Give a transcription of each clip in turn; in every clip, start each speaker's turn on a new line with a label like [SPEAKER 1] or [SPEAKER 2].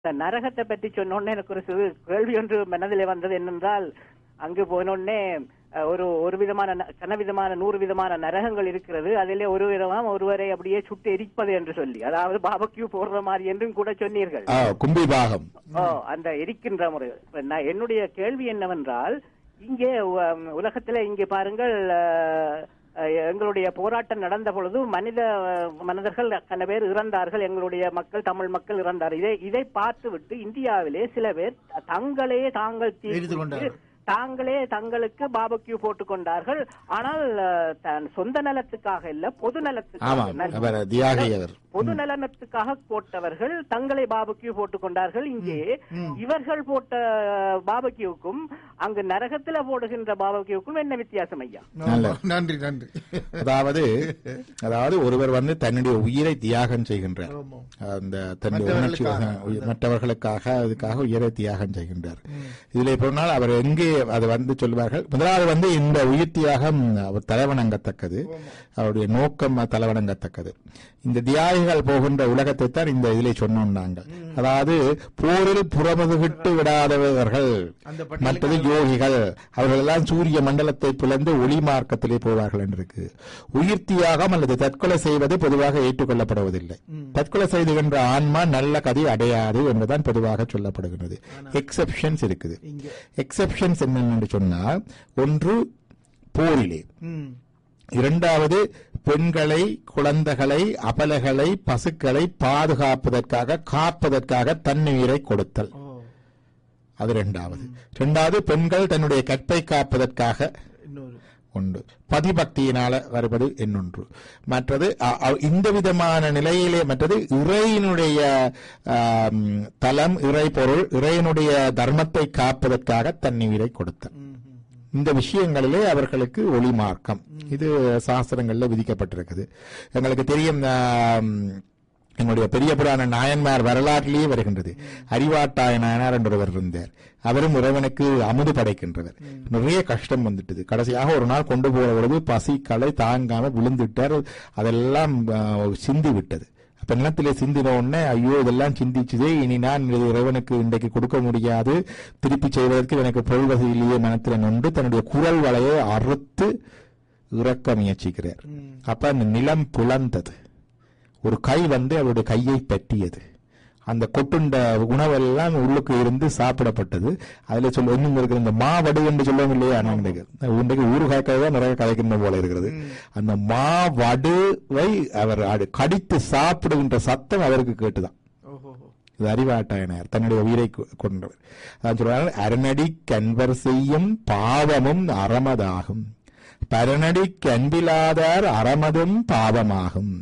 [SPEAKER 1] இந்த நரகத்தை பற்றி சொன்னோடனே எனக்கு ஒரு சிறு கேள்வி ஒன்று மனதிலே வந்தது என்னென்றால் அங்கு போனோடனே அஹ், ஒரு ஒரு விதமான ந- கன விதமான நூறு விதமான நரகங்கள் இருக்கிறது அதிலே ஒரு விதமாம் ஒருவரை அப்படியே சுட்டு எரிப்பது என்று சொல்லி அதாவது பாபக்யூ போடுற மாதிரி என்றும் கூட சொன்னீர்கள்
[SPEAKER 2] ஆ, கும்பி பாகம்
[SPEAKER 1] ஓ அந்த எரிக்கின்ற முறை இப்ப நான் என்னுடைய கேள்வி என்னவென்றால் இங்கே உம், உலகத்துல இங்கே பாருங்கள் அஹ், அஹ், எங்களுடைய போராட்டம் நடந்த பொழுது மனித அஹ், மனிதர்கள் கன பேர் இறந்தார்கள் எங்களுடைய மக்கள் தமிழ் மக்கள் இறந்தார் இதை இதை பார்த்துவிட்டு இந்தியாவிலே சில பேர் தங்களே தாங்கள் தீ
[SPEAKER 3] எரிந்து கொண்டார்கள்.
[SPEAKER 1] குளித்து தாங்களே தங்களுக்கு பாபக்யூ போட்டுக் கொண்டார்கள் ஆனால் அஹ், தன் சொந்த நலத்துக்காக இல்ல பொது நலத்துக்காக
[SPEAKER 2] ஆமாம்
[SPEAKER 1] நல்-
[SPEAKER 2] அவர் தியாகி அவர்
[SPEAKER 1] பொது நலனத்துக்காக போட்டவர்கள் தங்களை பாபக்யூ போட்டுக் கொண்டார்கள் இங்கே இவர்கள் போட்ட பாபக்யூக்கும் அங்கு நரகத்துல போடுகின்ற பாபக்யூக்கும் என்ன வித்தியாசம் ஐயா
[SPEAKER 2] நல்ல.
[SPEAKER 3] நன்றி நன்றி
[SPEAKER 2] அதாவது அதாவது ஒருவர் வந்து தன்னுடைய உயிரை தியாகம் செய்கின்றார்
[SPEAKER 3] ஆமாம்.
[SPEAKER 2] அந்த தன்னுடைய உணர்ச்சி
[SPEAKER 3] மற்றவர்களுக்காக.
[SPEAKER 2] உயிர்- மற்றவர்களுக்காக அதுக்காக உயிரை தியாகம் செய்கின்றார் இதுல போனால் அவர் எங்கே அது வந்து சொல்வார்கள் முதலாவது வந்து இந்த உயிர் தியாகம் அவர் தலைவணங்கத்தக்கது அவருடைய நோக்கம் தலைவணங்கத்தக்கது இந்த தியாகிகள் போகின்ற உலகத்தை தான் இந்த இதிலே சொன்னோம் நாங்கள் அதாவது போரில் புறமுதுகிட்டு விடாதவர்கள்
[SPEAKER 3] அந்த பட்டியலுக்கு
[SPEAKER 2] மற்றது யோகிகள் அவர்கள் எல்லாம் சூரிய மண்டலத்தை பிளந்து ஒளி மார்க்கத்திலே போவார்கள் என்று இருக்கு உயிர் தியாகம் அல்லது தற்கொலை செய்வது பொதுவாக ஏற்றுக்கொள்ளப்படுவதில்லை தற்கொலை செய்துகின்ற ஆன்மா நல்ல கதி அடையாது என்பதுதான் பொதுவாக சொல்லப்படுகிறது எக்ஸெப்ஷன்ஸ் இருக்குது
[SPEAKER 3] இங்க
[SPEAKER 2] எக்ஸெப்ஷன்ஸ் என்னென்னு சொன்னால் ஒன்று போரிலே
[SPEAKER 3] ம்
[SPEAKER 2] இரண்டாவது பெண்களை குழந்தைகளை அபலைகளை பசுக்களை பாதுகாப்பதற்காக காப்பதற்காக தன்னுயிரை கொடுத்தல்
[SPEAKER 3] ஓ
[SPEAKER 2] அது இரண்டாவது இரண்டாவது பெண்கள் தன்னுடைய கற்பை காப்பதற்காக
[SPEAKER 3] இன்னொரு
[SPEAKER 2] உண்டு பதிபக்தியினால வருவது என்னொன்று மற்றது அ- அ- இந்த விதமான நிலையிலே மற்றது இறையினுடைய ஆம், தலம் இறை பொருள் இறையினுடைய தர்மத்தை காப்பதற்காக தன்னுயிரை கொடுத்தல்
[SPEAKER 3] ம் ம்
[SPEAKER 2] இந்த விஷயங்களிலே அவர்களுக்கு ஒளி மார்க்கம் இது சாஸ்திரங்கள்ல விதிக்கப்பட்டிருக்குது எங்களுக்கு தெரியும் ஆம், எங்களுடைய பெரிய புராண நாயன்மார் வரலாற்றிலேயே வருகின்றது அறிவாட்டாய நாயனார் என்றவர் இருந்தார் அவரும் இறைவனுக்கு அமுது படைக்கின்றவர் நிறைய கஷ்டம் வந்துட்டது கடைசியாக ஒரு நாள் கொண்டு போற பொழுது பசி களை தாங்காம விழுந்துட்டார் அதெல்லாம் ஆ, சிந்தி விட்டது அப்ப நிலத்திலே சிந்தின உடனே ஐயோ இதெல்லாம் சிந்திச்சுதே இனி நான் இது இறைவனுக்கு இன்றைக்கு கொடுக்க முடியாது திருப்பி செய்வதற்கு எனக்கு பொருள் வசதியிலேயே மனத்தில் நொண்டு தன்னுடைய குரல் வலையை அறுத்து இறக்க முயற்சிக்கிறார் அப்ப அந்த நிலம் புலந்தது ஒரு கை வந்து அவருடைய கையை பற்றியது அந்த கொட்டுண்ட உணவெல்லாம் உள்ளுக்கு இருந்து சாப்பிடப்பட்டது அதுல சொல்ல இன்னும் இருக்கிற இந்த மாவடு என்று சொல்லுவோம் இல்லையா நான் இன்றைக்கு இன்றைக்கு ஊறுகாய்க்காக தான் நிறைய கலைக்கின்ற போல இருக்கிறது அந்த மாவடுவை அவர் அடு- கடித்து சாப்பிடுகின்ற சத்தம் அவருக்கு கேட்டுதான்
[SPEAKER 3] ஓஹோ
[SPEAKER 2] இது அறிவாட்டாயனார் தன்னுடைய உயிரை கொ- கொண்டவர் அதான் சொல்றாங்க அரணடி கண்வர் செய்யும் பாவமும் அறமதாகும் பரநடி கண்பிலாதார் அறமதும் பாவமாகும்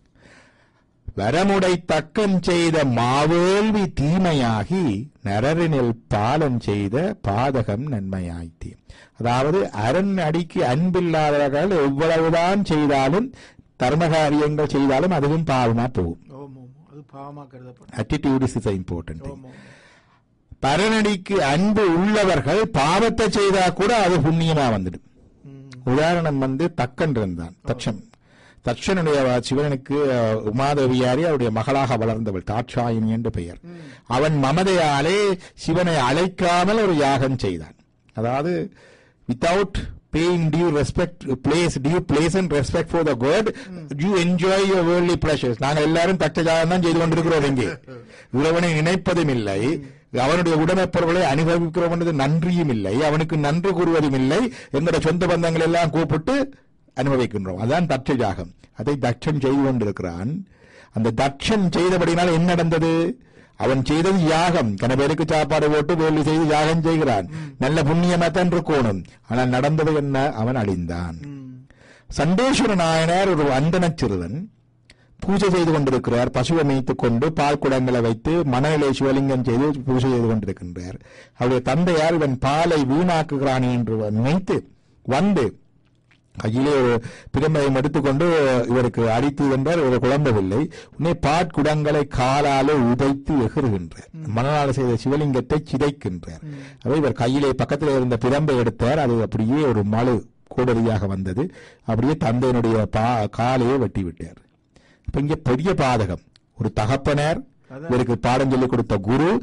[SPEAKER 2] வரமுடை தக்கம் செய்த மாவேள்வி தீமையாகி நரரினில் பாலம் செய்த பாதகம் நன்மையாய்த்தி அதாவது அரண் அடிக்கு அன்பில்லாதவர்கள் எவ்வளவுதான் செய்தாலும் தர்மகாரியங்கள் செய்தாலும் அதுவும் பாவமா போகும்
[SPEAKER 3] ஓமோ அது பாவமா கருதப்படும்
[SPEAKER 2] attitude is important thing.
[SPEAKER 3] ஓமோ
[SPEAKER 2] பரநடிக்கு அன்பு உள்ளவர்கள் பாவத்தை செய்தா கூட அது புண்ணியமா வந்துடும்
[SPEAKER 3] ம்
[SPEAKER 2] உதாரணம் வந்து தக்கன் இருந்தான் தட்சன் தட்சனுடைய சிவனுக்கு அஹ், உமாதேவியாரி அவருடைய மகளாக வளர்ந்தவள் தாட்சாயினி என்று பெயர் அவன் மமதையாலே சிவனை அழைக்காமல் ஒரு யாகம் செய்தான் அதாவது without paying due respect place due place and respect for the god you enjoy your worldly pleasures நாங்கள் எல்லாரும் தக்க ஜாகம் தான் செய்து கொண்டிருக்கிறோம் இங்கே இறைவனை நினைப்பதும் இல்லை அவனுடைய உடைமைப் பொருள்களை அனுபவிக்கிறோம் என்பது நன்றியும் இல்லை அவனுக்கு நன்றி கூறுவதும் இல்லை எங்களுடைய சொந்த பந்தங்கள் எல்லாம் கூப்பிட்டு அனுபவிக்கின்றோம் அதான் தட்ச ஜாகம் அதை தட்சன் செய்து கொண்டிருக்கிறான் அந்த தட்சன் செய்தபடினால் என்ன நடந்தது அவன் செய்தது யாகம் கன பேருக்கு சாப்பாடு போட்டு வேள்வி செய்து யாகம் செய்கிறான் நல்ல புண்ணியமா தான் இருக்கணும் ஆனால் நடந்தது என்ன அவன் அழிந்தான்
[SPEAKER 3] ம்
[SPEAKER 2] சண்டேஸ்வர நாயனார் ஒரு அந்தன சிறுவன் பூஜை செய்து கொண்டிருக்கிறார் பசுவை மேய்த்துக் கொண்டு பால் குடங்களை வைத்து மணநிலை சிவலிங்கம் செய்து பூஜை செய்து கொண்டிருக்கின்றார் அவருடைய தந்தையார் இவன் பாலை வீணாக்குகிறான் என்று நினைத்து வந்து கையிலே ஒரு பிரம்பையும் எடுத்துக்கொண்டு இவருக்கு அடித்து வென்றார் இவர் குழம்பவில்லை உடனே பாட்குடங்களை காலாலே உதைத்து எகிறுகின்றார் மணலால் செய்த சிவலிங்கத்தை சிதைக்கின்றார் அவை இவர் கையிலே பக்கத்தில் இருந்த பிரம்பை எடுத்தார் அது அப்படியே ஒரு மழு கோடரியாக வந்தது அப்படியே தந்தையினுடைய பா காலையே வெட்டி விட்டார் இப்ப இங்க பெரிய பாதகம் ஒரு தகப்பனார் இவருக்கு பாடம் சொல்லிக் கொடுத்த குரு